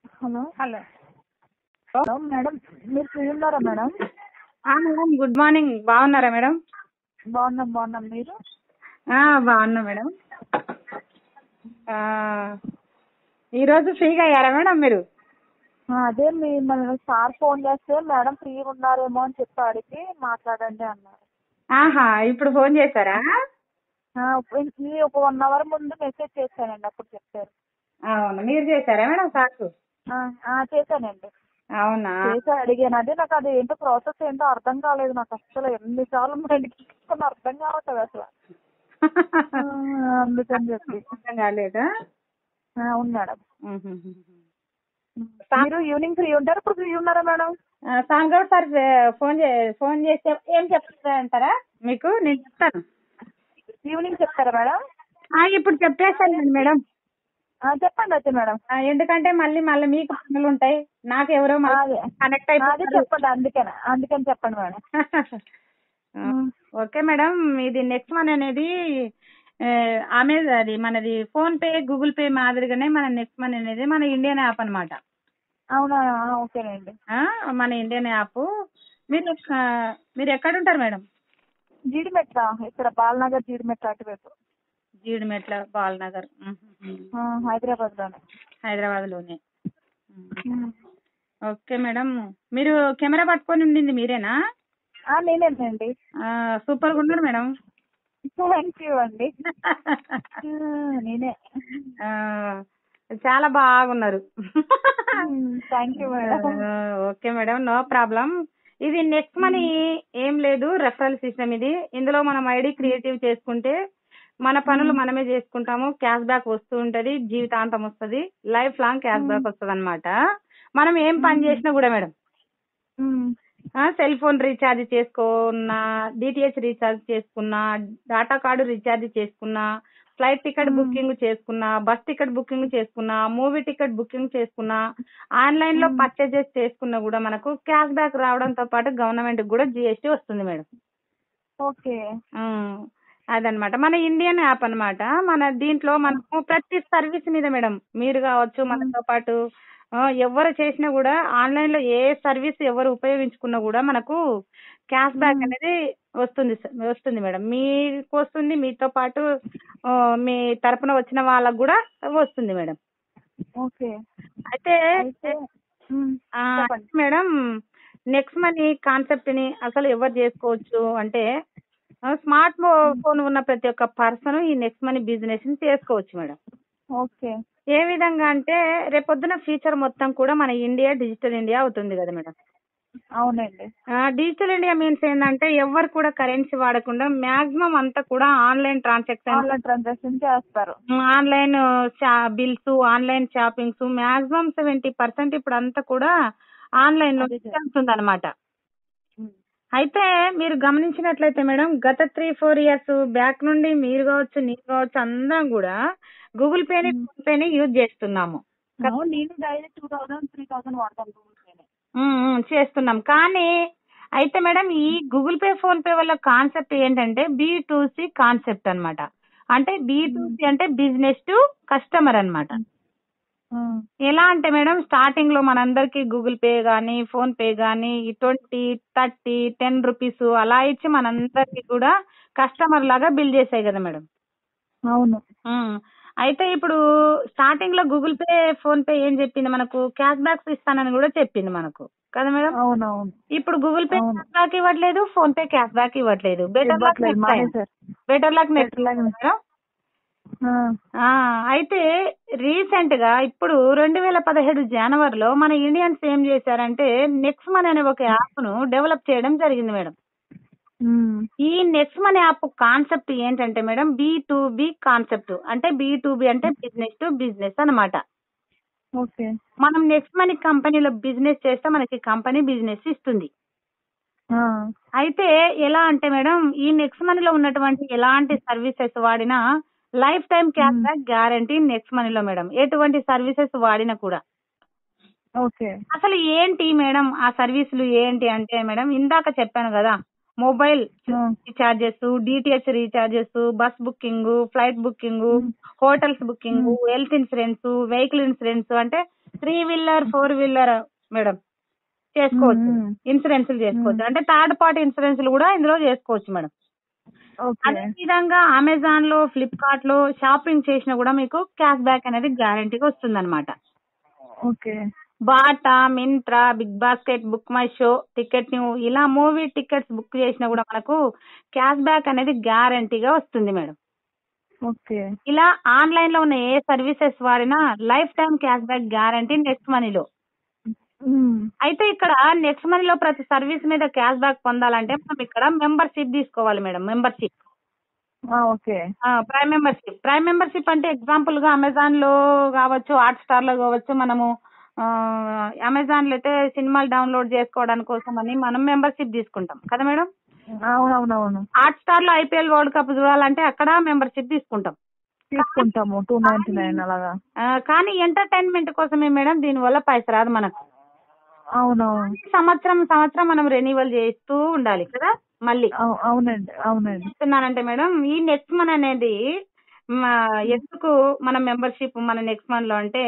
Hello hello hello madam మీరు free ఉన్నారా madam ఆ, మేడం గుడ్ మార్నింగ్ బాగున్నారా మేడం బాగున్నాం బాగున్నాం మీరు ఆ, బాగున్నా మేడం ఆ, ఈరోజు ఫ్రీగా అయ్యారా మేడం మీరు ఆ, అదే మీ మన సార్ ఫోన్ చేస్తే మేడం ఫ్రీగా ఉన్నారేమో అని చెప్పి అడిగి మాట్లాడండి అన్నారు ఆహా ఇప్పుడు ఫోన్ చేశారా ఆ, ఇ- ఈ ఒక వన్ అవర్ ముందు మెసేజ్ చేశానండి అప్పుడు చెప్పారు అవును మీరు చేశారా మేడం సాకు ఆ, ఆ, చేశానండి అవునా చేసి అడిగాను అదే నాకు అది ఏంటో ప్రాసెస్ ఏంటో అర్థం కాలేదు నాకు అసలు ఎన్నిసార్లు మైండ్కి తీసుకుని అర్థం కావట్లేదు అసలు ఆ, అందుకని చెప్పి అర్థం కాలేదా ఆ, అవును మేడం ఉహుహుహు. మీరు ఈవినింగ్ ఫ్రీ ఉంటారు ఇప్పుడు ఫ్రీ ఉన్నారా మేడం ఆ, సాంగౌడ్ సార్ ఫోన్ చే ఫోన్ చేస్తే ఏం చెప్తారంటారా మీకు నేను చెప్తాను ఈవినింగ్ చెప్తారా మేడం ఆ, ఇప్పుడు చెప్పేస్తాను మేడం ఆ, చెప్పండి అయితే మేడం ఆ, ఎందుకంటే మళ్ళీ మళ్ళీ మీకు పనులు ఉంటాయి నాకు ఎవరో మళ్ళీ అదే కనెక్ట్ అదే అయిపోతారు చెప్పండి అందుకని అందుకని చెప్పండి మేడం ఆ, ఓకే మేడం ఇది నెక్స్ట్ వన్ అనేది ఆ, ఆమె అది మనది ఫోన్ పే గూగుల్ పే మాదిరిగానే మన నెక్స్ట్ వన్ అనేది మన ఇండియన్ యాప్ అన్నమాట అవునా ఆ, ఓకేనండి ఆ, మన ఇండియన్ యాప్ మీరు ఆ, మీరు ఎక్కడ ఉంటారు మేడం జీడిమెట్ల ఇక్కడ బాలనగర్ జీడిమెట్ల అటువైపు జీడిమెట్ల బాలనగర్ ఆ, హైదరాబాద్ లోనే హైదరాబాద్లోనే ఓకే మేడం మీరు కెమెరా పట్టుకొని ఉండింది మీరేనా ఆ, నేనేనండి ఆ, సూపర్గా ఉన్నారు మేడం థ్యాంక్ యూ అండి ఆ, నేనే ఆ, చాలా బాగున్నారు థ్యాంక్ యూ మేడం ఆ, ఓకే మేడం నో ప్రాబ్లం ఇది నెక్స్ట్ మనీ ఏం లేదు రెఫరల్ సిస్టమ్ ఇది ఇందులో మనం ఐడి క్రియేటివ్ చేసుకుంటే మన పనులు మనమే చేసుకుంటాము క్యాష్ బ్యాక్ వస్తూ ఉంటది జీవితాంతం వస్తది లైఫ్ లాంగ్ క్యాష్ బ్యాక్ వస్తుంది అనమాట మనం ఏం పని చేసినా కూడా madam um, cell phone recharge చేసుకున్నా డిటిహెచ్ రీఛార్జ్ చేసుకున్నా డాటా కార్డు రీఛార్జ్ చేసుకున్నా ఫ్లైట్ టికెట్ బుకింగ్ చేసుకున్నా బస్ టికెట్ బుకింగ్ చేసుకున్నా మూవీ టికెట్ బుకింగ్ చేసుకున్నా ఆన్లైన్ లో పర్చేజెస్ చేసుకున్నా కూడా మనకు క్యాష్ బ్యాక్ రావడంతో పాటు గవర్నమెంట్ కూడా జిఎస్టీ వస్తుంది మేడం ఓకే ఉమ్, అదనమాట మన ఇండియన్ యాప్ అన్నమాట మన దీంట్లో మనము ప్రతి సర్వీస్ మీద మేడం మీరు కావచ్చు మనతో పాటు ఆ, ఎవరు చేసినా కూడా ఆన్లైన్ లో ఏ సర్వీస్ ఎవరు ఉపయోగించుకున్నా కూడా మనకు క్యాష్ బ్యాక్ అనేది వస్తుంది స- వస్తుంది మేడం మీకు వస్తుంది మీతో పాటు ఆ, మీ తరపున వచ్చిన వాళ్ళకు కూడా వస్తుంది మేడం ఓకే అయితే అయితే ఉమ్, ఆ, చెప్పండి మేడం నెక్స్ట్ మనీ కాన్సెప్ట్ ని అసలు ఎవరు చేసుకోవచ్చు అంటే స్మార్ట్ ఫోన్ ఉన్న ప్రతి ఒక్క పర్సన్ ఈ నెక్స్ట్ మనీ బిజినెస్ ని చేసుకోవచ్చు మేడం ఓకే ఏ విధంగా అంటే రేపొద్దున ఫ్యూచర్ మొత్తం కూడా మన ఇండియా డిజిటల్ ఇండియా అవుతుంది కదా మేడం అవునండి డిజిటల్ ఇండియా మీన్స్ ఏంటంటే ఎవరు కూడా కరెన్సీ వాడకుండా మాక్సిమం అంతా కూడా ఆన్లైన్ ట్రాన్సాక్షన్ ఆన్లైన్ ట్రాన్సాక్షన్ చేస్తారు online bills online shoppings maximum seventy percent ఇప్పుడు అంతా కూడా ఆన్లైన్ లో అదే సార్. వెళ్తుంది అనమాట ఉమ్, అయితే మీరు గమనించినట్లయితే మేడం గత త్రీ ఫోర్ ఇయర్స్ బ్యాక్ నుండి మీరు కావచ్చు నేను కావచ్చు అందరం కూడా గూగుల్ పేని ఫోన్ పేని యూజ్ చేస్తున్నాము అవును నేను daily two thousand three thousand వాడతాను గూగుల్ పేని ఉమ్, ఉమ్, చేస్తున్నాం కానీ అయితే మేడం ఈ గూగుల్ పే ఫోన్ పే వల్ల కాన్సెప్ట్ ఏంటంటే బి టు సి కాన్సెప్ట్ అన్నమాట అంటే బి టు సి అంటే బిజినెస్ టు కస్టమర్ అన్నమాట ఆ, ఎలా అంటే మేడం స్టార్టింగ్ లో మనందరికి గూగుల్ పే గానీ ఫోన్ పే గానీ ట్వంటీ థర్టీ టెన్ రూపీస్ అలా ఇచ్చి మనందరికి కూడా కస్టమర్ లాగా బిల్ చేసాయి కదా మేడం అవును ఉమ్. అయితే ఇప్పుడు స్టార్టింగ్ లో గూగుల్ పే ఫోన్ పే ఏం చెప్పింది మనకు క్యాష్ బ్యాక్స్ ఇస్తానని కూడా చెప్పింది మనకు కదా మేడం అవునవును ఇప్పుడు గూగుల్ పే అవును. క్యాష్ బ్యాక్ ఇవ్వట్లేదు ఫోన్ పే క్యాష్ బ్యాక్ ఇవ్వట్లేదు బెటర్ లక్ ఇవ్వట్లేదు నెక్స్ట్ టైం మానేశారు better luck next Better luck next- madam ఆ, ఆ, అయితే రీసెంట్ గా ఇప్పుడు రెండు వేల పదిహేడు జనవరిలో మన ఇండియన్స్ ఏం చేశారంటే నెక్స్ట్ మనీ అనే ఒక యాప్ ను డెవలప్ చేయడం జరిగింది మేడం ఉమ్, ఈ నెక్స్ట్ మనీ యాప్ కాన్సెప్ట్ ఏంటంటే madam B to B concept అంటే బి టు బి అంటే బిజినెస్ టు బిజినెస్ అన్నమాట ఓకే మనం నెక్స్ట్ మనీ కంపెనీలో బిజినెస్ చేస్తే మనకి కంపెనీ బిజినెస్ ఇస్తుంది ఆ, అయితే ఎలా అంటే మేడం ఈ నెక్స్ట్ మనీలో ఉన్నటువంటి ఎలాంటి సర్వీసెస్ వాడినా life time cash back guarantee next మనీలో మేడం ఎటువంటి సర్వీసెస్ వాడినా కూడా ఓకే అసలు ఏంటి మేడం ఆ సర్వీసులు ఏంటి అంటే మేడం ఇందాక చెప్పాను కదా మొబైల్ ఆ, recharges DTH recharges bus booking flight booking hotels booking health insurance vehicle insurance అంటే three wheeler four wheeler madam చేసుకోవచ్చు మ్మ్. ఇన్సూరెన్స్ చేసుకోవచ్చు అంటే థర్డ్ పార్టీ ఇన్సూరెన్స్ కూడా ఇందులో చేసుకోవచ్చు మేడం ఓకే అదే విధంగా అమెజాన్ లో ఫ్లిప్కార్ట్ లో షాపింగ్ చేసినా కూడా మీకు క్యాష్ బ్యాక్ అనేది గ్యారంటీగా వస్తుంది అనమాట okay Bata Myntra big basket book my show ticket new ఇలా మూవీ టికెట్స్ బుక్ చేసినా కూడా మనకు క్యాష్ బ్యాక్ అనేది గ్యారంటీగా వస్తుంది మేడం ఓకే ఇలా ఆన్లైన్ లో ఉన్న ఏ సర్వీసెస్ వాడినా life time cash back guarantee next మనీలో మ్మ్. అయితే ఇక్కడ నెక్స్ట్ మనీలో ప్రతి సర్వీస్ మీద క్యాష్ బ్యాక్ పొందాలంటే మనం ఇక్కడ మెంబర్షిప్ తీసుకోవాలి మేడం మెంబర్షిప్ ఆ, okay prime membership prime membership అంటే ఎగ్జాంపుల్ గా అమెజాన్ లో కావచ్చు హాట్ స్టార్ లో కావచ్చు మనము అమెజాన్ లో అయితే సినిమాలు డౌన్లోడ్ చేసుకోవడానికి కోసం అని మనం మెంబర్షిప్ తీసుకుంటాం కదా మేడం అవునవునవును హాట్ స్టార్ లో ఐపీఎల్ వరల్డ్ కప్ చూడాలంటే అక్కడ మెంబర్షిప్ తీసుకుంటాం తీసుకుంటాము టూ నైన్టీ నైన్ అలాగా ఆ, కానీ ఎంటర్టైన్మెంట్ కోసమే మేడం దీని వల్ల పైస రాదు మనకు అవునవును సంవత్సరం సంవత్సరం మనం రెన్యువల్ చేస్తూ ఉండాలి కదా మళ్ళీ అవు- అవునండి అవునండి చెప్తున్నానంటే మేడం ఈ నెక్స్ట్ మన్ అనేది మా ఎందుకు మన మెంబర్షిప్ మన నెక్స్ట్ మన్ లో అంటే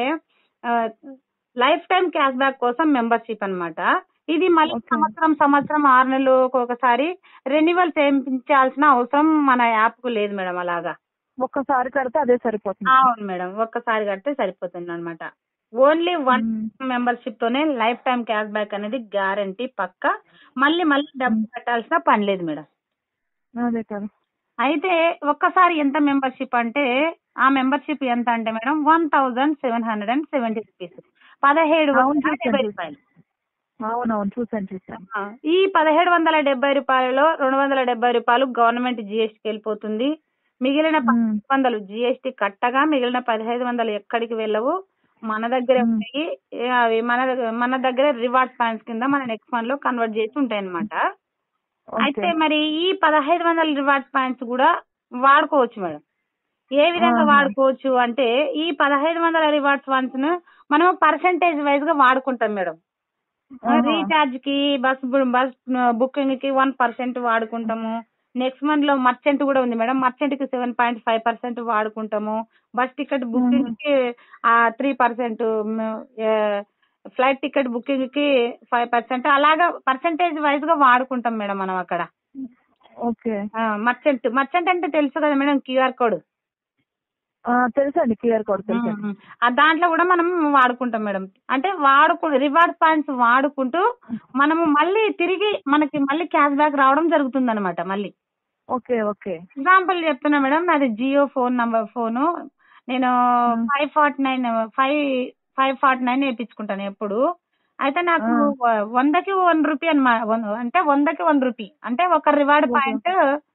లైఫ్ టైం క్యాష్ బ్యాక్ కోసం మెంబర్షిప్ అన్నమాట ఇది మళ్ళీ Okay. సంవత్సరం సంవత్సరం ఆరు నెలలు ఒకసారి రెన్యువల్ చేయించాల్సిన అవసరం మన యాప్ కు లేదు మేడం అలాగా ఒక్కసారి కడితే అదే సరిపోతుంది అవును మేడం ఒక్కసారి కడితే సరిపోతుంది అనమాట ఓన్లీ వన్ మ్మ్. మెంబర్షిప్ తోనే లైఫ్ టైం క్యాష్ బ్యాక్ అనేది గ్యారంటీ పక్క మళ్ళీ మళ్ళీ డబ్బు కట్టాల్సిన పని లేదు మేడం అదే కదా అయితే ఒక్కసారి ఎంత మెంబర్షిప్ అంటే ఆ మెంబర్షిప్ ఎంత అంటే madam one thousand seven hundred and seventy rupees పదిహేడు అవును, వందల చూశాను, డెబ్బై చూశాను. రూపాయలు అవునవును చూసాను చూసాను ఆ, ఈ పదిహేడు వందల డెబ్బై రూపాయలలో రెండు వందల డెబ్బై రూపాయలు గవర్నమెంట్ జిఎస్టీకి వెళ్ళిపోతుంది మిగిలిన మ్మ్. పదిహేను వందలు జిఎస్టీ కట్టగా మిగిలిన పదిహైదు వందలు ఎక్కడికి వెళ్ళవు మన దగ్గరే మ్మ్. ఉంటాయి ఏ, అవి మన దగ్గర మన దగ్గర రివార్డ్ పాయింట్స్ కింద మన నెక్స్ట్ మంత్ లో కన్వర్ట్ చేసి ఉంటాయి అనమాట అయితే ఓకే మరి ఈ పదహైదు వందల రివార్డ్ పాయింట్స్ కూడా వాడుకోవచ్చు మేడం ఏ విధంగా ఆహా. వాడుకోవచ్చు అంటే ఈ పదహైదు వందల రివార్డ్స్ పాయింట్స్ ను మనం పర్సంటేజ్ వైజ్ గా వాడుకుంటాం మేడం ఆహా. రీఛార్జ్ కి బస్ బు- బస్ బుకింగ్ కి వన్ పర్సెంట్ వాడుకుంటాము నెక్స్ట్ మంత్ లో మర్చెంట్ కూడా ఉంది మేడం మర్చెంట్ కి సెవెన్ పాయింట్ ఫైవ్ పర్సెంట్ వాడుకుంటాము బస్ టికెట్ బుకింగ్ కి ఆ three percent flight ticket booking కి ఫైవ్ పర్సెంట్ అలాగా పర్సంటేజ్ వైజ్ గా వాడుకుంటాం మేడం మనం అక్కడ ఓకే మర్చెంట్ మర్చెంట్ అంటే తెలుసు కదా మేడం క్యూఆర్ కోడ్ ఆ, తెలుసండి క్యూఆర్ కోడ్ తెలుసండి ఆ దాంట్లో కూడా మనం వాడుకుంటాం మేడం అంటే వాడుకు రివార్డ్ పాయింట్స్ వాడుకుంటూ మనము మళ్ళీ తిరిగి మనకి మళ్ళీ క్యాష్ బ్యాక్ రావడం జరుగుతుంది అనమాట మళ్ళీ ఓకే ఓకే ఎగ్జాంపుల్ చెప్తున్నా మేడం నాది జియో ఫోన్ నంబర్ ఫోను నేను Hmm. Five forty nine five five forty nine వేయించుకుంటాను ఎప్పుడు అయితే నాకు Ah. వ- వందకి వన్ రూపీ అనమాట అంటే వందకి వన్ రూపీ అంటే ఒక రివార్డ్ Okay. పాయింట్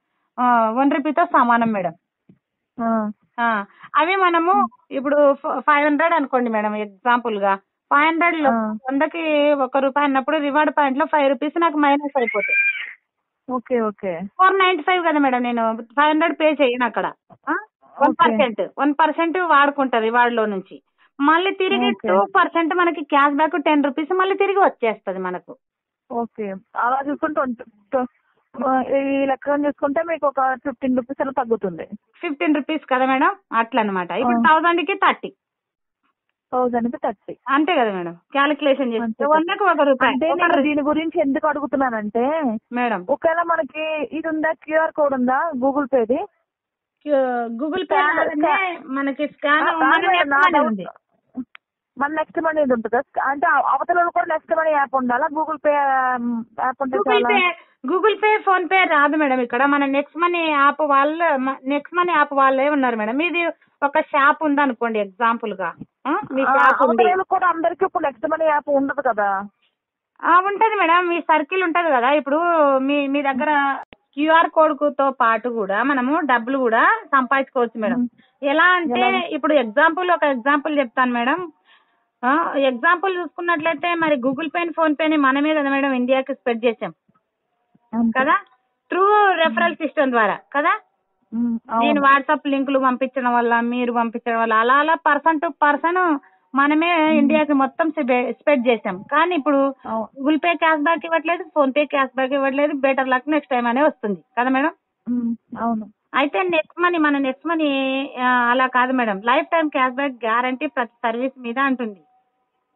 వన్ రూపీతో సమానం మేడం ఆ, ఆ, అవి మనము ఇప్పుడు ఫైవ్ హండ్రెడ్ అనుకోండి మేడం ఎగ్జాంపుల్ గా ఫైవ్ హండ్రెడ్ లో ఆ. వందకి ఒక రూపాయి అన్నప్పుడు రివార్డ్ పాయింట్ లో ఫైవ్ రూపీస్ నాకు మైనస్ అయిపోతాయి okay okay four ninety five కదా మేడం నేను ఫైవ్ హండ్రెడ్ పే చేయను అక్కడ one Okay. Percent one percent వాడుకుంటా రివార్డ్ లో నుంచి మళ్ళీ తిరిగి Okay. టూ పర్సెంట్ మనకి క్యాష్ బ్యాక్ టెన్ రూపీస్ మళ్ళీ తిరిగి వచ్చేస్తది మనకు ఓకే అలా చూసుకుంటే ట్వంటీ- ట్వ- ఆ, ఈ లెక్క చూసుకుంటే మీకు ఒక ఫిఫ్టీన్ రూపీస్ అలా తగ్గుతుంది ఫిఫ్టీన్ రూపీస్ కదా మేడం అట్లా అనమాట ఇప్పుడు ఆ. థౌసండ్ కి థర్టీ థౌసండ్ కి థర్టీ అంతే కదా మేడం క్యాలిక్యులేషన్ అంతే చేస్తే కదా. వందకు ఒక రూపాయి అంటే ఒక నేను రు- దీని గురించి ఎందుకు అడుగుతున్నానంటే మేడం ఒకవేళ మనకి ఇది ఉందా క్యూఆర్ కోడ్ ఉందా గూగుల్ పేది గూగుల్ పే Scan- అనగానే మనకి స్కాన్ ఆ, కాదు మేడం, నా డౌట్. ఉంది మన నెక్స్ట్ మనీ ఇది ఉంటుందా అంటే అవతల వాళ్ళు కూడా నెక్స్ట్ మనీ యాప్ ఉండాలా గూగుల్ పే యాప్ ఉంటే గూగుల్ చాలా pay Google Pay PhonePe రాదు మేడం ఇక్కడ మన నెక్స్ట్ మనీ యాప్ వాళ్ళు నెక్స్ట్ మనీ యాప్ వాళ్ళే ఉన్నారు మేడం మీది ఒక షాప్ ఉంది అనుకోండి ఎగ్జాంపుల్ గా ఆ, మీ ఆ, షాప్ ఉంది అవతల వాళ్ళు కూడా అందరికి ఇప్పుడు నెక్స్ట్ మనీ యాప్ ఉండదు కదా ఆ, ఉంటది మేడం మీ సర్కిల్ ఉంటది కదా ఇప్పుడు మీ మీ దగ్గర క్యూఆర్ కోడ్ తో పాటు కూడా మనము డబ్బులు కూడా సంపాదించుకోవచ్చు మేడం మ్మ్. ఎలా అంటే ఎలా? ఇప్పుడు ఎగ్జాంపుల్ ఒక ఎగ్జాంపుల్ చెప్తాను మేడం ఎగ్జాంపుల్ చూసుకున్నట్లయితే మరి గూగుల్ పే ఫోన్ పేని మనమే కదా మేడం ఇండియాకి స్ప్రెడ్ చేసాం అంతే. కదా త్రూ రెఫరల్ సిస్టమ్ ద్వారా కదా ఉమ్, నేను అవును. వాట్సాప్ లింకులు పంపించడం వల్ల మీరు పంపించడం వల్ల అలా అలా పర్సన్ టు పర్సన్ మనమే ఇండియాకి మొత్తం స్ప్రెడ్ చేసాం కానీ ఇప్పుడు అవును. గూగుల్ పే క్యాష్ బ్యాక్ ఇవ్వట్లేదు ఫోన్ పే క్యాష్ బ్యాక్ ఇవ్వట్లేదు బెటర్ లక్ నెక్స్ట్ టైం అనే వస్తుంది కదా మేడం ఉమ్, అవును అయితే నెక్స్ట్ మనీ మన నెక్స్ట్ మనీ అలా కాదు madam life time cash back guarantee ప్రతి సర్వీస్ మీద అంటుంది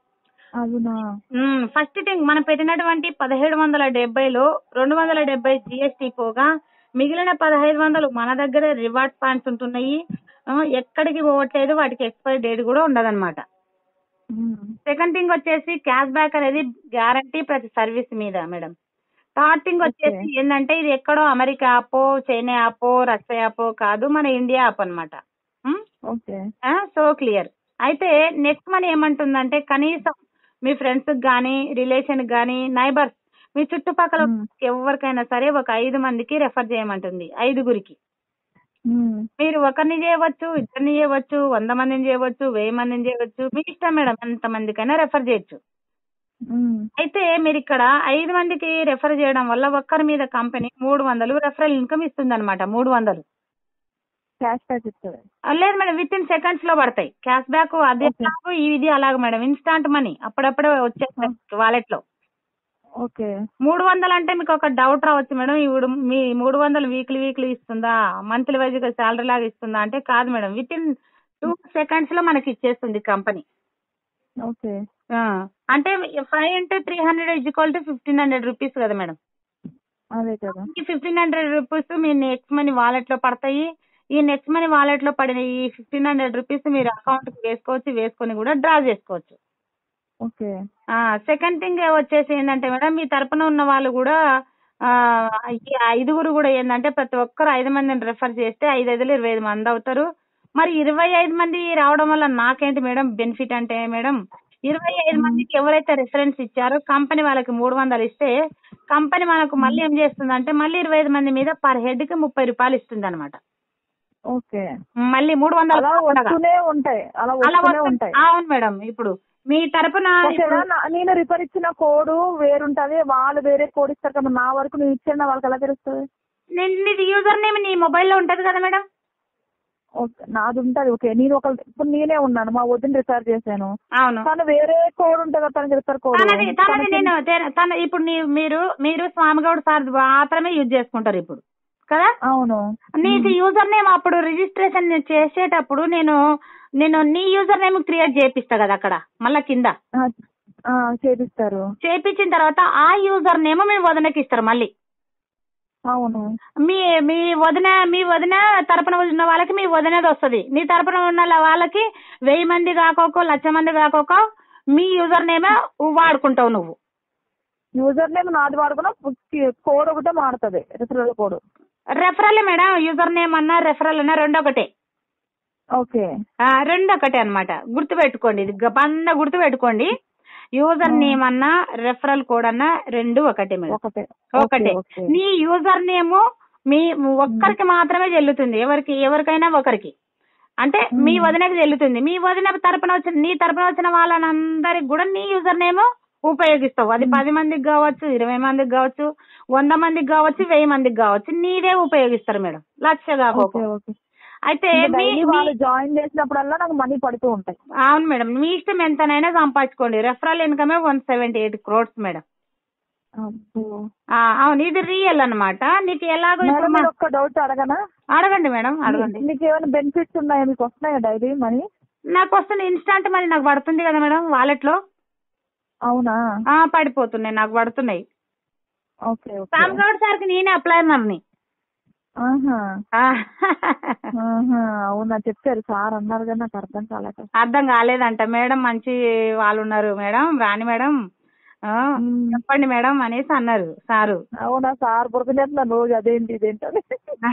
అవునా ఫస్ట్ థింగ్ మనం పెట్టినటువంటి పదిహేడు వందల డెబ్బైలో రెండు వందల డెబ్బై జిఎస్టీ పోగా మిగిలిన పదహైదు వందలు మన దగ్గర రివార్డ్ పాయింట్స్ ఉంటున్నాయి ఆ, ఎక్కడికి పోవట్లేదు వాటికి ఎక్స్పైరీ డేట్ కూడా ఉండదన్నమాట ఉమ్. సెకండ్ థింగ్ వచ్చేసి క్యాష్ బ్యాక్ అనేది గ్యారంటీ ప్రతి సర్వీస్ మీద మేడం థర్డ్ థింగ్ వచ్చేసి Okay. ఏంటంటే ఇది ఎక్కడో అమెరికా యాపో చైనా యాపో రష్యా యాపో కాదు మన ఇండియా యాప్ అనమాట ఓకే సో క్లియర్ అయితే నెక్స్ట్ మనీ ఏమంటుందంటే కనీసం మీ ఫ్రెండ్స్ గానీ రిలేషన్ గానీ నైబర్స్ మీ చుట్టుపక్కల Hmm. ఎవరికైనా సరే ఒక ఐదు మందికి రెఫర్ చేయమంటుంది ఐదుగురికి ఉమ్. మీరు ఒకరిని చేయవచ్చు ఇద్దరిని చేయవచ్చు వంద మందిని చేయవచ్చు వెయ్యి మందిని చేయవచ్చు మీ ఇష్టం మేడం ఎంత మందికైనా రెఫర్ చేయొచ్చు ఉమ్. అయితే మీరు ఇక్కడ ఐదు మందికి రెఫర్ చేయడం వల్ల ఒక్కరి మీద కంపెనీ మూడు వందలు రెఫరల్ ఇన్కమ్ ఇస్తుంది అనమాట మూడు వందలు క్యాష్ బ్యాక్ ఇస్తుంది ఆ, లేదు మేడం విత్ ఇన్ సెకండ్స్ లో పడతాయి క్యాష్ బ్యాక్ అది Okay. ఎలాగో ఇది అలాగ మేడం ఇన్స్టాంట్ మనీ అప్పుడప్పుడే వచ్చేస్తాయి వాలెట్ లో ఓకే మూడు వందలు అంటే మీకు ఒక డౌట్ రావచ్చు మేడం ఇప్పుడు మీ మూడు వందలు వీక్లీ వీక్లీ ఇస్తుందా మంత్లీ వైజ్ గా శాలరీ లాగా ఇస్తుందా అంటే కాదు madam within two seconds లో మనకి ఇచ్చేస్తుంది కంపెనీ ఓకే అంటే five into three hundred is equal to fifteen hundred rupees కదా మేడం అదే కదా ఈ ఫిఫ్టీన్ హండ్రెడ్ రూపీస్ మీ నెక్స్ట్ మనీ వాలెట్ లో పడతాయి ఈ నెక్స్ట్ మనీ వాలెట్ లో పడిన ఈ ఫిఫ్టీన్ హండ్రెడ్ రూపీస్ మీరు అకౌంట్ కి వేసుకోవచ్చు వేసుకొని కూడా డ్రా చేసుకోవచ్చు ఓకే సెకండ్ థింగ్ వచ్చేసి ఏంటంటే మేడం మీ తరపున ఉన్న వాళ్ళు కూడా ఆ, ఈ ఐదుగురు కూడా ఏంటంటే ప్రతి ఒక్కరు ఐదు మందిని రెఫర్ చేస్తే ఐదు ఐదులు ఇరవై ఐదు మంది అవుతారు మరి ఇరవై ఐదు మంది రావడం వల్ల నాకేంటి మేడం బెనిఫిట్ అంటే మేడం ఇరవై ఐదు మందికి ఎవరైతే రిఫరెన్స్ ఇచ్చారో కంపెనీ వాళ్ళకి మూడు వందలు ఇస్తే కంపెనీ మనకు మళ్ళీ ఏం చేస్తుంది అంటే మళ్ళీ ఇరవై ఐదు మంది మీద పర్ హెడ్ కి ముప్పై రూపాయలు ఇస్తుంది అనమాట ఓకే మళ్ళీ మూడు వందలు అలా ఉండగా. వస్తూనే ఉంటాయి అలా అలా వస్తూనే వస్తు- ఉంటాయి అవును మేడం ఇప్పుడు మీ తరపున ఒకవేళ ఇప్పుడు- నా- నేను రిఫర్ ఇచ్చిన కోడ్ వేరుంటది వాళ్ళు వేరే కోడ్ ఇస్తారు కదా నా వరకు నేను ఇచ్చిన వాళ్ళకి ఎలా తెలుస్తుంది నీ- నీది యూజర్ నేమ్ నీ మొబైల్లో ఉంటది కదా మేడం ఓకే నాది ఉంటది ఓకే నేను ఒక ఇప్పుడు నేనే ఉన్నాను మా వదిన రిఫర్ చేశాను అవును తను వేరే కోడ్ ఉంటది కదా తనకి రిఫర్ కోడ్ తనది తనది నేను తె- తన ఇప్పుడు నీ మీరు మీరు స్వామిగౌడ్ సార్ మాత్రమే యూజ్ చేసుకుంటారు ఇప్పుడు కదా అవును నీది యూజర్ నేమ్ అప్పుడు రిజిస్ట్రేషన్ చేసేటప్పుడు నేను నేను నీ యూజర్ నేమ్ క్రియేట్ చేపిస్తా కదా అక్కడ మళ్ళా కింద ఆ, ఆ, చేపిస్తారు చేపించిన తర్వాత ఆ యూజర్ నేమ్ మీ వదినకి ఇస్తారు మళ్ళీ అవును మీ మీ వదిన మీ వదిన తరపున ఉన్న వాళ్ళకి మీ వదినది వస్తుంది నీ తరపున ఉన్న వాళ్ళకి వెయ్యి మంది కాకోకో లక్ష మంది కాకోకో మీ యూజర్ నేమే వాడుకుంటావు నువ్వు యూజర్ నేమ్ నాది వాడుకున్నా కోడ్ ఒకటే మారుతుంది referral code referral madam user name అన్నా రెఫరల్ అన్నా రెండు ఒకటే ఓకే ఆ, రెండు ఒకటే అన్నమాట గుర్తు పెట్టుకోండి ఇది గబంద గుర్తు పెట్టుకోండి యూజర్ నేమ్ అన్నా రెఫరల్ కోడ్ అన్నా రెండు ఒకటే మేడం ఒకటే ఒకటే ఓకే నీ యూజర్ నేమ్ మీ ఒక్కరికి మాత్రమే చెల్లుతుంది ఎవరికి ఎవరికైనా ఒకరికి అంటే మీ మ్మ్. వదినకి చెల్లుతుంది మీ వదిన తరపున వచ్చిన నీ తరపున వచ్చిన వాళ్ళందరికి కూడా నీ యూజర్ నేమ్ ఉపయోగిస్తావు అది మ్మ్. పది మందికి కావచ్చు ఇరవై మందికి కావచ్చు వంద మందికి కావచ్చు వెయ్యి మందికి కావచ్చు నీదే ఉపయోగిస్తారు మేడం లక్ష కాకపోతే ఓకే ఓకే అయితే మీ డైలీ మీ- వాళ్ళు జాయిన్ చేసినప్పుడల్లా నాకు మనీ పడుతూ ఉంటాయి అవును మేడం మీ ఇష్టం ఎంతనైనా సంపాదించుకోండి రెఫరల్ ఇన్కమే one seventy eight crores madam అబ్బో. ఆ, అవును ఇది రియల్ అన్నమాట నీకు ఎలాగో మేడం ఇప్పుడు నేను మా- ఒక్క డౌట్ అడగనా అడగండి మేడం అడగండి మీకు ఏమైనా బెనిఫిట్స్ ఉన్నాయా మీకు వస్తున్నాయా డైలీ మనీ నాకు వస్తుంది ఇన్స్టాంట్ మనీ నాకు పడుతుంది కదా మేడం వాలెట్ లో అవునా ఆ పడిపోతున్నాయి నాకు పడుతున్నాయి okay okay Sam Goud sir కి నేనే అప్లైనర్ని ఆహా ఆ, ఆహా అవునా చెప్పారు సార్ అన్నారు కానీ నాకు అర్థం కాలేక అర్థం కాలేదంట మేడం మంచి వాళ్ళు ఉన్నారు మేడం రాణి మేడం ఆ, మ్మ్. చెప్పండి మేడం అనేసి అన్నారు సారు అవునా సార్ బురకలేస్తున్నా రోజు అదేంటి ఇదేంటి అని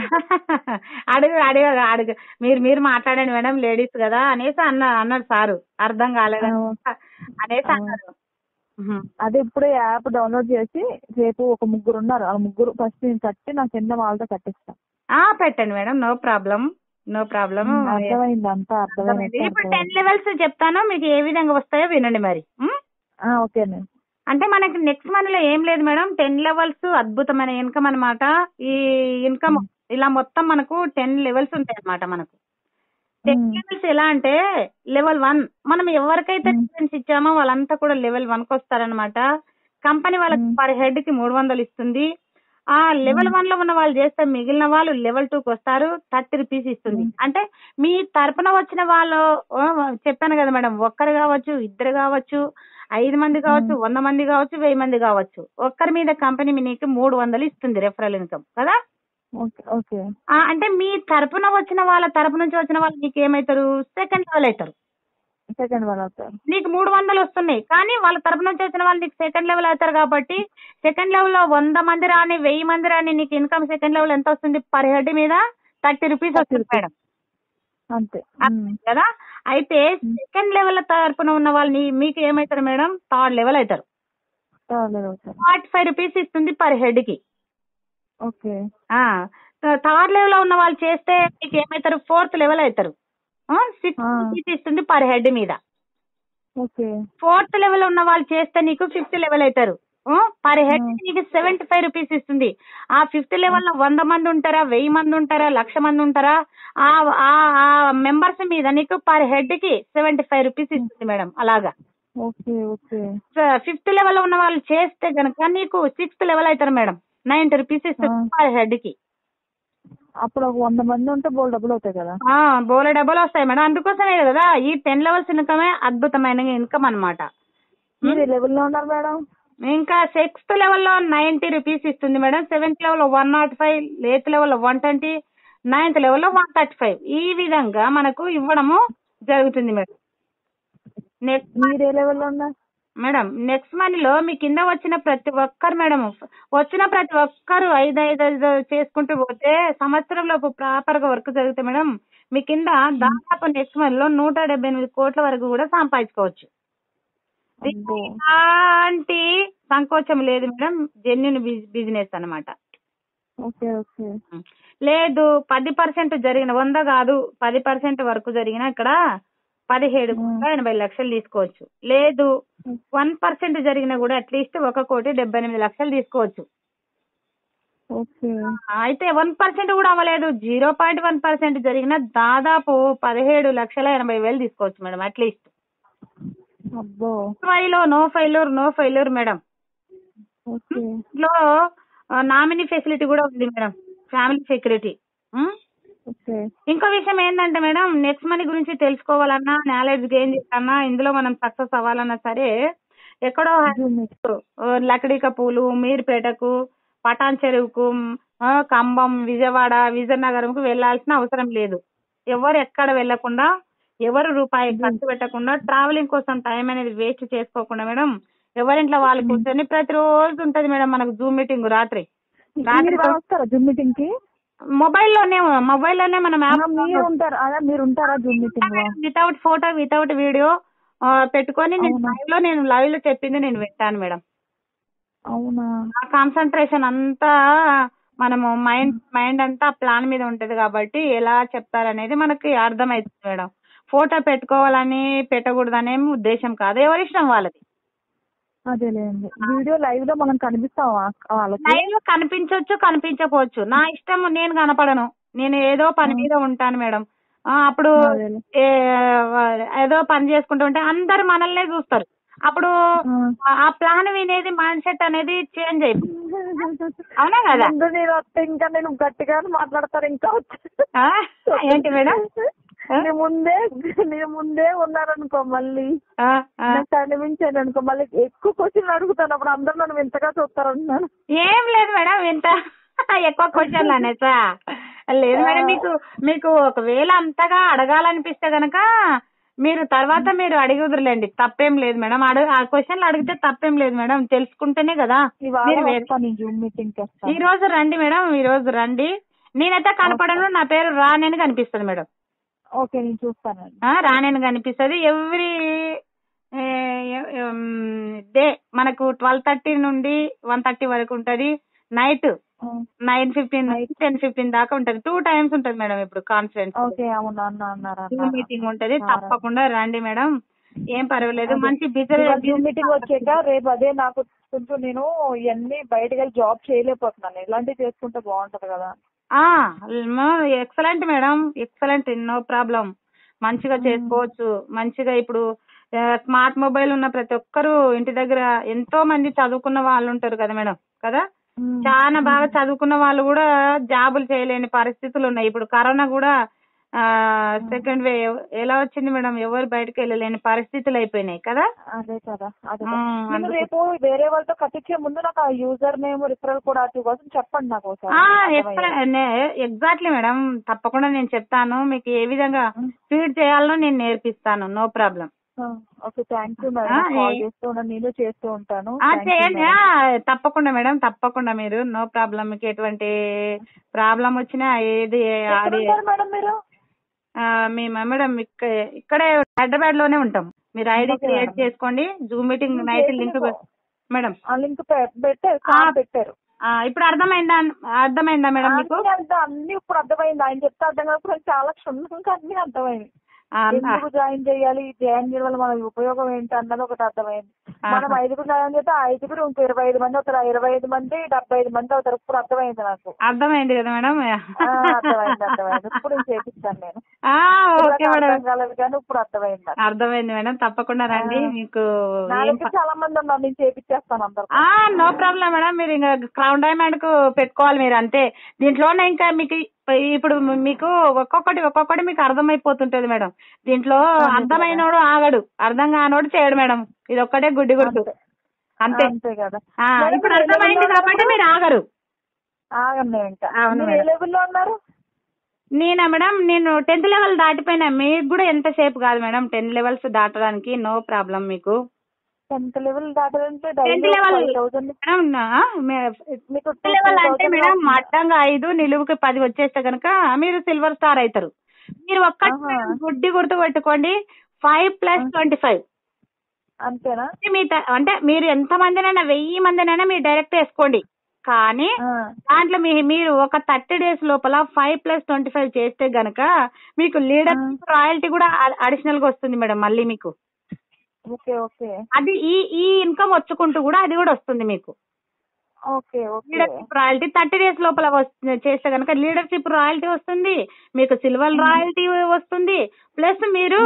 అడుగు అడుగు అడుగు మీరు మీరు మాట్లాడండి మేడం లేడీస్ కదా అనేసి అన్న అన్నాడు సారు అర్థం కాలేదని అనేసి అన్నారు ఉహు. అదే ఇప్పుడే యాప్ డౌన్లోడ్ చేసి రేపు ఒక ముగ్గురు ఉన్నారు ఆ ముగ్గురు ఫస్ట్ నేను కట్టి నా కింద వాళ్ళతో కట్టిస్తా ఆ పెట్టండి madam no problem no problem అర్థమైంది అంతా అర్థమైంది ఇప్పుడు టెన్ లెవెల్స్ చెప్తాను మీకు ఏ విధంగా వస్తాయో వినండి మరి ఉమ్? ఓకేనే అంటే మనకి నెక్స్ట్ మనీ లో ఏం లేదు మేడం టెన్ లెవెల్స్ అద్భుతమైన ఇన్కమ్ అన్నమాట ఈ ఇన్కమ్ ఇలా మొత్తం మనకు టెన్ లెవెల్స్ ఉంటాయి అన్నమాట మనకు టెన్ మ్మ్. లెవెల్స్ ఎలా అంటే లెవెల్ వన్ మనం ఎవరికైతే మ్మ్. రిఫరెన్స్ ఇచ్చామో వాళ్ళంతా కూడా లెవెల్ వన్ కి వస్తారనమాట కంపెనీ వాళ్ళకి మ్మ్. పర్ హెడ్ కి మూడు వందలు ఇస్తుంది ఆ లెవెల్ వన్ లో ఉన్న వాళ్ళు చేస్తే మిగిలిన వాళ్ళు లెవెల్ టూకి వస్తారు థర్టీ రూపీస్ ఇస్తుంది మ్మ్. అంటే మీ తరపున వచ్చిన వాళ్ళు ఓ, చెప్పాను కదా మేడం ఒక్కరు కావచ్చు ఇద్దరు కావచ్చు ఐదు మంది కావచ్చు మ్మ్. వంద మంది కావచ్చు వెయ్యి మంది కావచ్చు ఒక్కరి మీద కంపెనీ నీకు మూడు వందలు ఇస్తుంది రెఫరల్ ఇన్కమ్ కదా ఓకే ఓకే ఆ, అంటే మీ తరపున వచ్చిన వాళ్ళ తరపు నుంచి వచ్చిన వాళ్ళు నీకు ఏమవుతారు సెకండ్ లెవెల్ అవుతారు సెకండ్ వన్ అవుతారు నీకు మూడు వందలు వస్తున్నాయి కానీ వాళ్ళ తరపు నుంచి వచ్చిన వాళ్ళు నీకు సెకండ్ లెవెల్ అవుతారు కాబట్టి సెకండ్ లెవెల్ లో వంద మంది రాని వెయ్యి మంది రాని నీకు ఇన్కమ్ సెకండ్ లెవెల్ ఎంత వస్తుంది పర్ హెడ్ మీద థర్టీ రూపీస్ 30 వస్తుంది rupees. మేడం అంతే అర్థమైంది కదా అయితే సెకండ్ లెవెల్ తరపున ఉన్న వాళ్ళు నీ- మీకు ఏమవుతారు మేడం థర్డ్ లెవెల్ అవుతారు థర్డ్ అవుతారు ఫార్టీ ఫైవ్ రూపీస్ ఇస్తుంది పర్ హెడ్ కి ఓకే థర్డ్ లెవెల్ లో ఉన్న వాళ్ళు చేస్తే మీకు ఏమవుతారు ఫోర్త్ లెవెల్ అవుతారు సిక్స్ ఆ. రూపీస్ ఇస్తుంది పర్ హెడ్ మీద ఓకే ఫోర్త్ లెవెల్ ఉన్న వాళ్ళు చేస్తే నీకు ఫిఫ్త్ లెవెల్ అవుతారు పర్ హెడ్ Hmm. నీకు సెవెంటీ ఫైవ్ రూపీస్ ఇస్తుంది ఆ ఫిఫ్త్ లెవెల్ లో వంద మంది ఉంటారా వెయ్యి మంది ఉంటారా లక్ష మంది ఉంటారా ఆ ఆ మెంబర్స్ మీద నీకు పర్ హెడ్ కి సెవెంటీ ఫైవ్ రూపీస్ ఇస్తుంది మేడం అలాగా ఓకే ఓకే ఫిఫ్త్ లెవెల్ లో ఉన్న వాళ్ళు చేస్తే గనక నీకు సిక్స్త్ లెవెల్ అవుతారు మేడం నైన్టీ రూపీస్ ఇస్తుంది Ah. పర్ హెడ్ కి అప్పుడు ఒక వంద మంది ఉంటే బోల్ డబ్బులు అవుతాయి కదా ఆ, బోలే డబ్బులు వస్తాయి మేడం అందుకోసమే కదా ఈ టెన్ లెవెల్స్ ఇన్కమే అద్భుతమైన ఇన్కమ్ అన్నమాట మీరు ఏ లెవెల్లో ఉన్నారు మేడం ఇంకా సిక్స్త్ లెవెల్లో నైన్టీ రూపీస్ ఇస్తుంది మేడం సెవెంత్ లెవెల్లో వన్ నాట్ ఫైవ్ ఎయిత్ లెవెల్లో వన్ ట్వంటీ నైన్త్ లెవెల్లో వన్ థర్టీ ఫైవ్ ఈ విధంగా మనకు ఇవ్వడము జరుగుతుంది మేడం నెక్స్ట్ మీరు ఏ లెవెల్లో ఉన్నారు మేడం నెక్స్ట్ మనీలో మీ కింద వచ్చిన ప్రతి ఒక్కరు మేడం వచ్చిన ప్రతి ఒక్కరు ఐదు ఐదు ఐదు చేసుకుంటూ పోతే సంవత్సరంలోపు ప్రాపర్ గా వర్క్ జరిగితే మేడం మీ కింద దాదాపు నెక్స్ట్ మనీలో నూట డెబ్బై ఎనిమిది కోట్ల వరకు కూడా సంపాదించుకోవచ్చు అబ్బో. ఎలాంటి సంకోచం లేదు మేడం జెన్యున్ బిజినెస్ అన్నమాట ఓకే ఓకే లేదు పది పర్సెంట్ జరిగిన వంద కాదు పది పర్సెంట్ వరకు జరిగిన ఇక్కడ పదిహేడు మ్మ్. కోట్ల ఎనభై లక్షలు తీసుకోవచ్చు లేదు వన్ పర్సెంట్ జరిగినా కూడా అట్లీస్ట్ ఒక కోటి డెబ్బై ఎనిమిది లక్షలు తీసుకోవచ్చు ఓకే అయితే వన్ పర్సెంట్ కూడా అవ్వలేదు జీరో పాయింట్ వన్ పర్సెంట్ జరిగిన దాదాపు పదిహేడు లక్షల ఎనభై వేలు తీసుకోవచ్చు మేడం అట్లీస్ట్ అబ్బో ఫైలో no failure no failure madam okay లో నామినీ ఫెసిలిటీ కూడా ఉంది మేడం ఫ్యామిలీ సెక్యూరిటీ ఓకే ఇంకో విషయం ఏంటంటే మేడం నెక్స్ట్ మనీ గురించి తెలుసుకోవాలన్నా నాలెడ్జ్ గెయిన్ చేయాలన్నా ఇందులో మనం సక్సెస్ అవ్వాలన్నా సరే ఎక్కడో జూమ్ మీట్. ఆ, లకడీక పూలు మీర్పేటకు పటాన్ చెరువుకు ఆ, ఖమ్మం విజయవాడ విజయనగరంకు వెళ్ళాల్సిన అవసరం లేదు ఎవరు ఎక్కడ వెళ్లకుండా ఎవరు రూపాయి ఖర్చు పెట్టకుండా ట్రావెలింగ్ కోసం టైం అనేది వేస్ట్ చేసుకోకుండా మేడం ఎవరింట్లో వాళ్ళు కూర్చొని ప్రతిరోజు ఉంటది మేడం మనకు జూమ్ మీటింగ్ రాత్రి రాత్రి మీరు బాగా వస్తారా జూమ్ మీటింగ్ కి మొబైల్లోనే మొబైల్లోనే మనం ఆ, మీరు ఉంటారా అదే మీరు ఉంటారా జూమ్ మీటింగ్ లో వితౌట్ ఫోటో వితౌట్ వీడియో పెట్టుకొని నేను అవునా? లైవ్ లో నేను లైవ్ లో చెప్పింది నేను వింటాను మేడం అవునా ఆ కాన్సన్ట్రేషన్ అంతా మనము మైండ్ మైండ్ అంతా ప్లాన్ మీద ఉంటది కాబట్టి ఎలా చెప్తారనేది మనకి అర్థమవుతుంది మేడం ఫోటో పెట్టుకోవాలని పెట్టకూడదనే ఉద్దేశం కాదు ఎవరి ఇష్టం వాళ్ళది అదేలేండి వీడియో లైవ్ లో మనం కనిపిస్తామా వాళ్ళకి లైవ్ లో కనిపించవచ్చు కనిపించకపోవచ్చు నా ఇష్టం నేను కనపడను నేను ఏదో పని మీద ఉంటాను మేడం ఆ, అప్పుడు అదేలే. ఏ- ఏదో పని చేసుకుంటూ ఉంటే అందరు మనల్నే చూస్తారు అప్పుడు ఆ. ఆ ప్లాన్ వినేది మైండ్ సెట్ అనేది చేంజ్ అయిపోతుంది అవునా కదా ముందు నేను వస్తే ఇంకా నేను గట్టిగా మాట్లాడతారు ఇంకా వచ్చి. ఆ? ఏంటి మేడం ఆ? నేను ముందే నేను ముందే ఉన్నారనుకో మళ్ళీ ఆ, ఆ. నాకు కనిపించాను అనుకో మళ్ళీ ఎక్కువ క్వశ్చన్లు అడుగుతాను అప్పుడు అందరు నన్ను వింతగా చూస్తారు అంటున్నాను ఏం లేదు మేడం ఇంత ఎక్కువ క్వశ్చన్లు అనేసా లేదు మేడం మీకు మీకు ఒకవేళ అంతగా అడగాలనిపిస్తే గనక మీరు తర్వాత మీరు అడిగుదురులేండి తప్పేం లేదు మేడం అడుగు ఆ క్వశ్చన్లు అడిగితే తప్పేం లేదు మేడం తెలుసుకుంటేనే కదా ఇవాళ మీరు వేరే- వస్తాను జూమ్ మీటింగ్ కి ఈ వస్తాను రోజు రండి మేడం ఈ రోజు రండి నేనైతే కనపడను నా పేరు రాణి కనిపిస్తుంది మేడం ఓకే నేను చూస్తానండి ఆ, రాణి కనిపిస్తుంది ఎవ్రీ డే మనకు ట్వెల్వ్ థర్టీ నుండి వన్ థర్టీ వరకు ఉంటది నైట్ ఆ, nine fifteen Night. Ten fifteen దాకా ఉంటది టూ టైమ్స్ ఉంటది మేడం ఇప్పుడు కాన్ఫరెన్స్ ఓకే అవును అన్న అన్నారు జూమ్ అన్నారు మీటింగ్ ఉంటది ఆ. తప్పకుండా రండి మేడం ఏం పర్వాలేదు అదే. మంచి ఇవాళ జూమ్ బిజీ మీటింగ్ వచ్చాక రేపు అదే నాకు కొంచెం నేను ఇవన్నీ బయటకు వెళ్ళి జాబ్ చేయలేకపోతున్నాను ఇలాంటివి చేసుకుంటే బాగుంటది కదా excellent madam excellent no problem మంచిగా చేసుకోవచ్చు మంచిగా ఇప్పుడు స్మార్ట్ మొబైల్ ఉన్న ప్రతి ఒక్కరు ఇంటి దగ్గర ఎంతో మంది చదువుకున్న వాళ్ళు ఉంటారు కదా మేడం కదా ఉమ్. చాలా బాగా చదువుకున్న వాళ్ళు కూడా జాబులు చేయలేని పరిస్థితులు ఉన్నాయి ఇప్పుడు కరోనా కూడా సెకండ్ వేవ్ ఎలా వచ్చింది మేడం ఎవరు బయటకు వెళ్ళలేని పరిస్థితులు అయిపోయినాయి కదా అదే కదా అదే ఆ, కదా. నేను అందుకు- రేపు వేరే వాళ్ళతో కట్టించే ముందు నాకు ఆ యూజర్ నేమ్ రిఫరల్ కూడా అది కోసం చెప్పండి నాకు ఒకసారి ఆ, అర్థమయ్యేది. ఎక్కడ నే- ఎగ్జాక్ట్లీ మేడం తప్పకుండా నేను చెప్తాను మీకు ఏ విధంగా ఫీడ్ చేయాలో నేను నేర్పిస్తాను నో ప్రాబ్లం ఆ, ఓకే థ్యాంక్ యూ మేడం ఆ, కాల్ ఏ- చేస్తూ ఉన్నాను నేను చేస్తూ ఉంటాను ఆ, Thank you, చేయండి మేడం. ఆ, తప్పకుండా మేడం తప్పకుండా మీరు నో ప్రాబ్లం మీకు ఎటువంటి ప్రాబ్లం వచ్చినా ఏది ఎక్కడ అది ఉంటారు మేడం మీరు ఆ, మేము మేడం ఇక్క- ఇక్కడే హైదరాబాద్ లోనే ఉంటాం మీరు ఐడి ఓకే క్రియేట్ మేడం. చేసుకోండి జూమ్ మీటింగ్ నేను నైట్ చేసి లింక్ మీకు- మేడం ఆ లింక్ పెట్టారు కార్డ్ ఆ, పెట్టారు ఆ, ఇప్పుడు అర్థమైందా అర్థమైందా మేడం మీకు అన్ని అంత- అన్ని ఇప్పుడు అర్థమైంది ఆయన చెప్తే అర్థం కాకపోతే నాకు చాలా క్షుణ్ణంగా అన్ని అర్థమైంది ఆ, ఎందుకు జాయిన్ చేయాలి జాయిన్ చేయడం వల్ల మన ఉపయోగం ఏంటి అన్నది ఒకటి అర్థమైంది ఆహా. మనం ఐదుగురు జాయిన్ చేస్తే ఆ ఐదుగురు ఇంకో ఇరవై ఐదు మంది అవుతారు ఆ ఇరవై ఐదు మంది డెబ్బై ఐదు మంది అవుతారు ఇప్పుడు అర్థమైంది నాకు అర్థమైంది కదా మేడం ఆ, అర్థమైంది అర్థమైంది ఇప్పుడు నేను చేపిస్తాను నేను ఆ, ఓకే ఇప్పటిదాకా మేడం అర్థం కాలేదు కానీ ఇప్పుడు అర్థమైంది నాకు. అర్థమైంది మేడం తప్పకుండా రండి ఆ. మీకు నా ఏం దగ్గర చాలా మంది ఉన్నారు నేను చేపిచ్చేస్తాను అందరు ఆ నో ప్రాబ్లం మేడం మీరు ఇంకా క్రౌన్ డైమండ్ కు పెట్టుకోవాలి మీరు అంతే దీంట్లోనే ఇంకా మీకు ఇప్పుడు మీకు ఒక్కొక్కటి ఒక్కొక్కటి మీకు అర్థమైపోతుంటది మేడం దీంట్లో అదే అర్థమైనోడు ఆగడు అర్థం కానోడు చేయడు మేడం ఇది ఒక్కటే గుడ్డి గుర్తు అంతే. అంతే అంతే కదా ఆ, మేడం, ఇప్పుడు మీరు ఏ అర్థమైంది level లో కాబట్టి ఉన్నారు? మీరు ఆగరు ఆగండి ఇంకా అవును మీరు ఏ మేడం. లెవెల్లో ఉన్నారు నేనా మేడం నేను టెన్త్ లెవెల్ దాటిపోయినా మీకు కూడా ఎంతసేపు కాదు మేడం టెన్ లెవెల్స్ దాటడానికి నో ప్రాబ్లం మీకు టెన్త్ లెవెల్ దాటాలంటే tenth daily level five thousand madam నా- మే- మీకు టెన్త్ లెవెల్ అంటే మేడం అడ్డంగా ఐదు నిలువుకి పది వచ్చేస్తే కనుక మీరు సిల్వర్ స్టార్ అవుతారు మీరు ఒక్కటి ఆహా. మేడం గుడ్డి గుర్తు పెట్టుకోండి ఫైవ్ ప్లస్ ట్వంటీ ఫైవ్ అంతేనా మీ త- అంటే మీరు ఎంత మందినైనా వెయ్యి మందినైనా మీరు డైరెక్ట్ వేసుకోండి కానీ ఆ, దాంట్లో మీ మీరు ఒక థర్టీ డేస్ లోపల ఫైవ్ ప్లస్ ట్వంటీ ఫైవ్ చేస్తే గనక మీకు లీడర్ రాయల్టీ కూడా అడిషనల్ గా వస్తుంది మేడం మళ్ళీ మీకు ఓకే ఓకే అది ఈ ఈ ఇన్కమ్ వచ్చుకుంటూ కూడా అది కూడా వస్తుంది మీకు okay okay leadership royalty thirty days లోపల వస్తు- చేస్తే కనుక లీడర్షిప్ రాయల్టీ వస్తుంది మీకు సిల్వర్ రాయల్టీ వస్తుంది ప్లస్ మీరు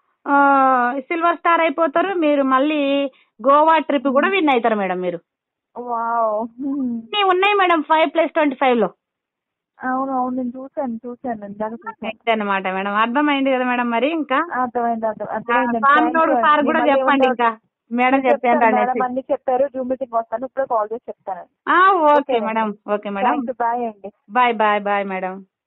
సిల్వర్ స్టార్ అయిపోతారు మీరు మళ్ళీ గోవా ట్రిప్ కూడా విన్ అవుతారు మేడం మీరు వావ్ హ్మ్. ఇన్ని ఉన్నాయి madam five plus twenty five లో అవును అవును నేను చూసాను చూసాను ఇందాక చూసాను అనమాట మేడం అర్థమైంది కదా మేడం మరి ఇంకా అర్థమైంది అర్థం అర్థమైంది సార్ సార్ కూడా చెప్పండి ఇంకా మేడం చెప్పాను మేడం అనేసి అన్ని చెప్పారు జూమ్ మీటింగ్ వస్తాను ఇప్పుడే కాల్ చేసి చెప్తాను ఆ, okay madam okay madam thank bye అండి బాయ్ బాయ్ బాయ్ మేడం